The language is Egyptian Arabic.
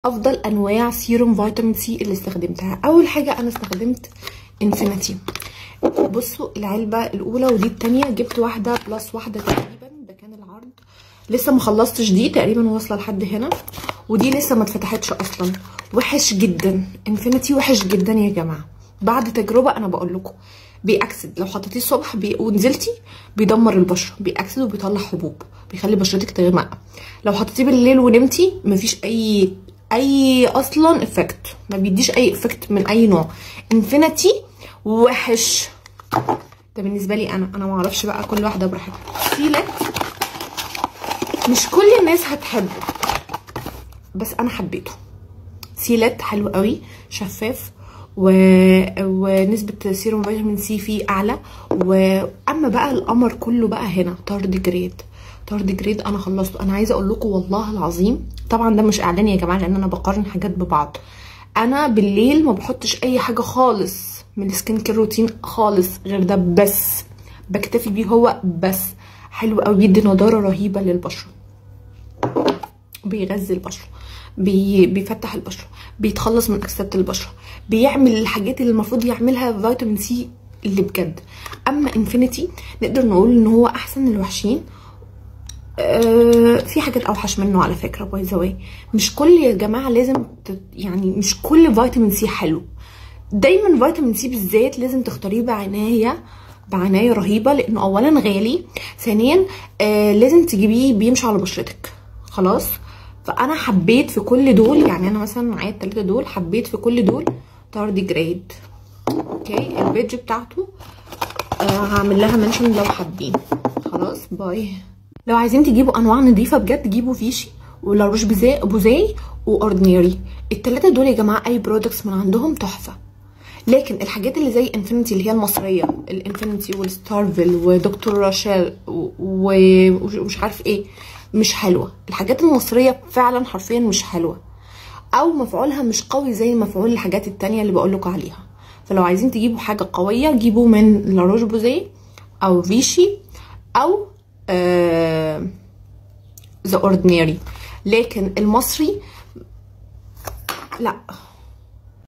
افضل انواع سيروم فيتامين سي اللي استخدمتها اول حاجه انا استخدمت انفينيتي بصوا العلبه الاولى ودي التانية جبت واحده بلس واحده تقريبا ده كان العرض لسه ما خلصتش دي تقريبا واصله لحد هنا ودي لسه ما اتفتحتش اصلا وحش جدا انفينيتي وحش جدا يا جماعه بعد تجربه انا بقول لكم بيأكسد لو حطيتيه الصبح بي... ونزلتي بيدمر البشره بيأكسد وبيطلع حبوب بيخلي بشرتك تغمق لو حطيتيه بالليل ونمتي مفيش اي اي اصلا افكت ما بيديش اي افكت من اي نوع انفينيتي وحش ده بالنسبه لي انا انا ما اعرفش بقى كل واحده براحتها سيلت مش كل الناس هتحبه بس انا حبيته سيلت حلو قوي شفاف و... ونسبة سيروم فيتامين سي فيه أعلى وأما بقى القمر كله بقى هنا تارد جريد تارد جريد أنا خلصته أنا عايزة أقول لكم والله العظيم طبعا ده مش إعلان يا جماعة لأن أنا بقارن حاجات ببعض أنا بالليل ما بحطش أي حاجة خالص من السكين كير روتين خالص غير ده بس بكتفي بيه هو بس حلو قوي بيدي نضارة رهيبة للبشرة بيغذي البشرة بي... بيفتح البشره بيتخلص من اكسده البشره بيعمل الحاجات اللي المفروض يعملها فيتامين سي اللي بجد اما انفينيتي نقدر نقول ان هو احسن الوحشين آه في حاجات اوحش منه على فكره باي ذا مش كل يا جماعه لازم ت... يعني مش كل فيتامين سي حلو دايما فيتامين سي بالذات لازم تختاريه بعنايه بعنايه رهيبه لانه اولا غالي ثانيا آه لازم تجيبيه بيمشي على بشرتك خلاص فانا حبيت في كل دول يعني انا مثلا معايا التلاته دول حبيت في كل دول تاردي جريد اوكي البيج بتاعته آه هعمل لها منشن لو حابين خلاص باي لو عايزين تجيبوا انواع نظيفه بجد جيبوا فيشي ولاروش بوزاي بوزاي واوردينري التلاته دول يا جماعه اي برودكتس من عندهم تحفه لكن الحاجات اللي زي انفينيتي اللي هي المصريه الانفينيتي والستارفل ودكتور راشيل ومش عارف ايه مش حلوه الحاجات المصريه فعلا حرفيا مش حلوه او مفعولها مش قوي زي مفعول الحاجات التانية اللي بقولكوا عليها فلو عايزين تجيبوا حاجه قويه جيبوا من لاروش بوزي او فيشي او ذا اوردينري لكن المصري لا